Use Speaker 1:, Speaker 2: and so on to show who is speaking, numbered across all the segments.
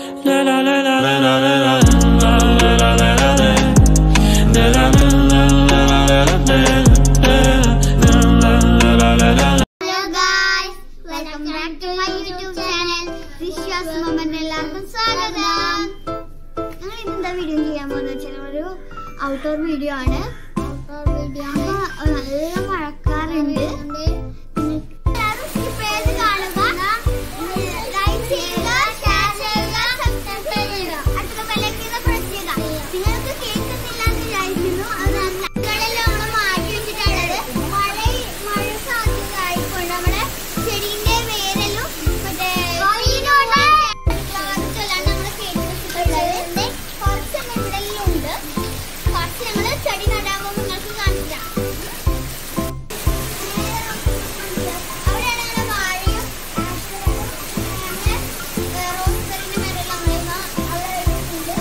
Speaker 1: Hello guys welcome back to my YouTube channel Vishwas moment എല്ലാവർക്കും സ്വാഗതം ഞങ്ങൾ ഇന്നെന്താ വീഡിയോ ചെയ്യാൻ പോകുന്നത് വെച്ചാൽ ഒരു ഔട്ട്ഡോർ വീഡിയോ ആണ് വീഡിയോ നല്ല മഴക്കാറുണ്ട് എല്ലാവരും skip ചെയ്ത് കാണുക. Like ചെയ്യുക, share ചെയ്യുക, subscribe ചെയ്യുക. അടുത്ത bellicon ഒന്ന് press ചെയ്യുക. നിങ്ങൾക്ക് കേൾക്കുന്നില്ല എന്ന് വിചാരിക്കുന്നു. അത് നന്നായി നമ്മൾ മാറ്റി വെച്ചിട്ടുള്ളത് മഴ മഴ സാധ്യത ആയിക്കൊണ്ട് നമ്മുടെ ചെടീന്റെ വേരെല്ലാം മറ്റേ ഫ്ലവർസെല്ലാം നമ്മൾ കേട്ടി വെച്ചിട്ടുള്ളത് കുറച്ചെണ്ണം ഇവിടെ ഉണ്ട് കുറച്ച് ഞങ്ങൾ ചെടി നടാൻ പോകുമ്പോൾ നിങ്ങൾക്ക് കാണിക്കാം അവിടെയാണ് ഞങ്ങളുടെ വാഴയും റോസ്ബെറിന്റെ മരമെല്ലാം നമ്മൾ അവിടെ ഇട്ടിട്ടുണ്ട്.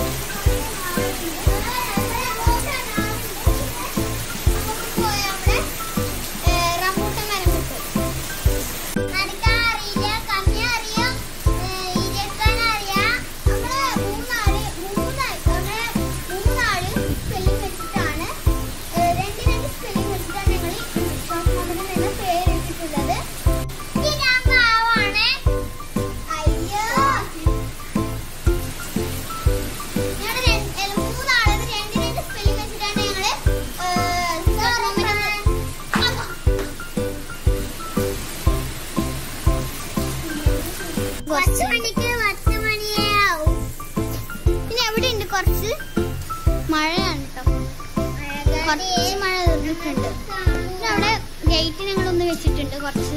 Speaker 1: നമുക്ക് പോയി അവിടെ റംബൂട്ടാൻ മരം കിട്ടും നനക്കാൻ അറിയില്ല കമ്മി അറിയാം ഇരക്കാൻ അറിയാം നമ്മള് മൂന്നാള് മൂന്നാള് നമ്മള് മൂന്നാള് സ്പെല്ലിംഗ് വെച്ചിട്ടാണ് ഏഹ് രണ്ട് രണ്ട് സ്പെല്ലിംഗ് വെച്ചിട്ടാണ് ഞങ്ങൾ ഈ വിശ്വാസമോദനം എന്ന പേരിട്ടിട്ടുള്ളത് ഇത് ഞാൻ പാവാണ് അയ്യോ ഞങ്ങള് രണ്ട്- ഏഹ് മൂന്നാളത് രണ്ട് രണ്ട് സ്പെല്ലിംഗ് വെച്ചിട്ടാണ് ഞങ്ങള് ഏഹ് വിശ്വാസമോദനം അമ്മ. കുറച്ച് മണിക്ക് പത്ത് മണിയാവും പിന്നെ എവിടെ ഉണ്ട് കുറച്ച് മഴയാണ് കേട്ടോ കുറച്ച് മഴ തീർന്നിട്ടുണ്ട് പിന്നെ അവിടെ ഗേറ്റ് ഞങ്ങളൊന്ന് വെച്ചിട്ടുണ്ട് കുറച്ച്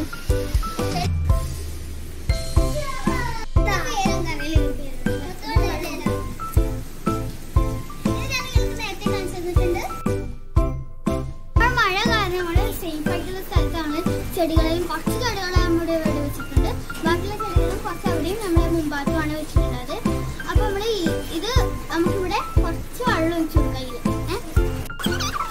Speaker 1: ആ മഴ കാരണം നമ്മള് സേഫ് ആയിട്ടുള്ള സ്ഥലത്താണ് ചെടികളെയും കുറച്ച് ചെടികളെ നമ്മുടെ ഇവിടെ വെച്ചിട്ടുണ്ട് ബാക്കിയുള്ള ചെടികളും കുറച്ച് അവിടെയും നമ്മളെ മുമ്പാട്ടുമാണ് വെച്ചിട്ടുള്ളത് അപ്പൊ നമ്മള് ഈ- ഇത് നമുക്കിവിടെ കുറച്ച് വെള്ളം ഒഴിച്ചു കൊടുക്കാം ഇതില് ഏ?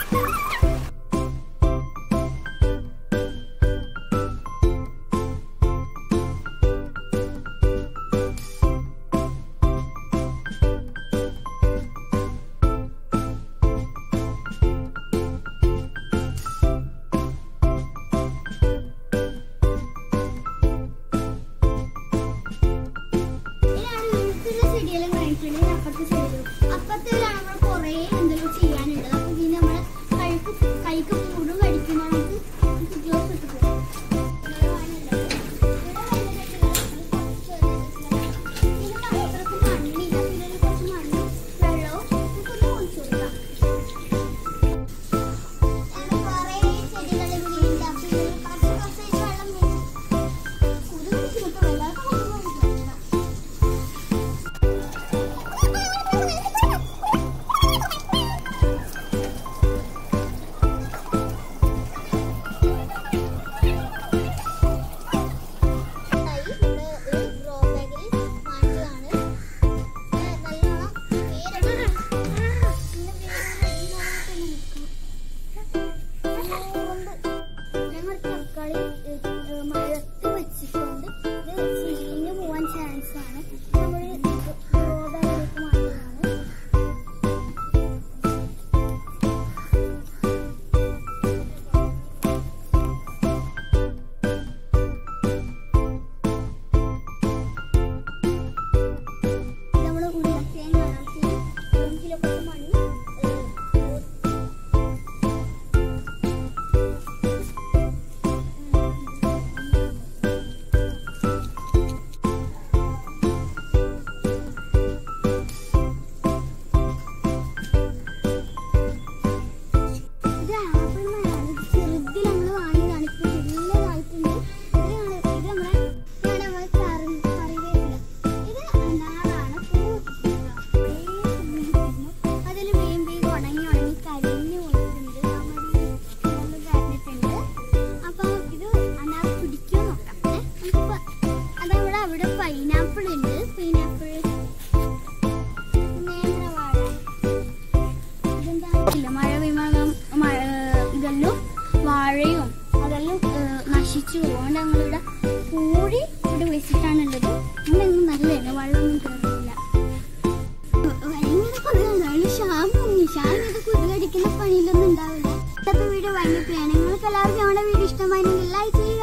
Speaker 1: ഇതിലാണ് നമുക്കുള്ള ചെടിയെല്ലാം കഴിഞ്ഞിട്ടുണ്ട് അപ്പുറത്തെ ചെടികളും അപ്പുറത്തേലാണ് നമ്മൾ കുറേ എന്തെങ്കിലും ചെയ്യാനുള്ളത് അപ്പൊ ഇതിന് നമ്മള് കൈക്ക് കൈക്ക് കൂടും കടിക്കുന്ന നമുക്ക് ഗ്ലോസ് ഇട്ട് പോകും വെള്ളം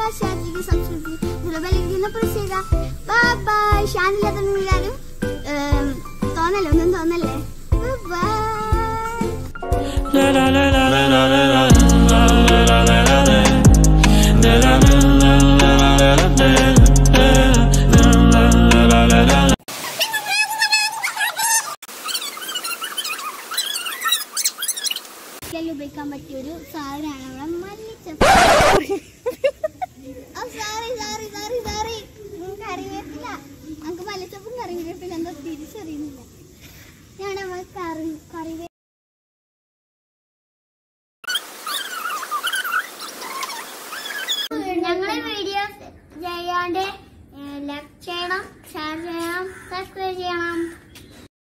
Speaker 1: ഷെയർ ചെയ്യുക സബ്സ്ക്രൈബ് ചെയ്യുക ഇതിലെ ബെല്ലിരിക്കുന്ന പ്രസ് ചെയ്യുക ബൈ ബൈ ഷാനില്ലാത്ത തോന്നല്ലേ ഒന്നും തോന്നല്ലേ bye
Speaker 2: La la la la la la la la la la la la la la. La la la la la la la la la. La la la la la la la.
Speaker 1: ഇതിൽ ഉപയോഗിക്കാൻ പറ്റിയ ഒരു സാധനമാണ് നമ്മുടെ മല്ലിച്ചപ്പ് sorry sorry sorry sorry കറിവേപ്പില നമുക്ക് മല്ലിച്ചപ്പും കറിവേപ്പില എന്താ തിരിച്ചറിയുന്നില്ല ഞാൻ നമ്മൾ കറി കറിവേ ഞങ്ങളെ വീഡിയോ ചെയ്യാണ്ട് ലൈക്ക് ചെയ്യണം ഷെയർ ചെയ്യണം സബ്സ്ക്രൈബ് ചെയ്യണം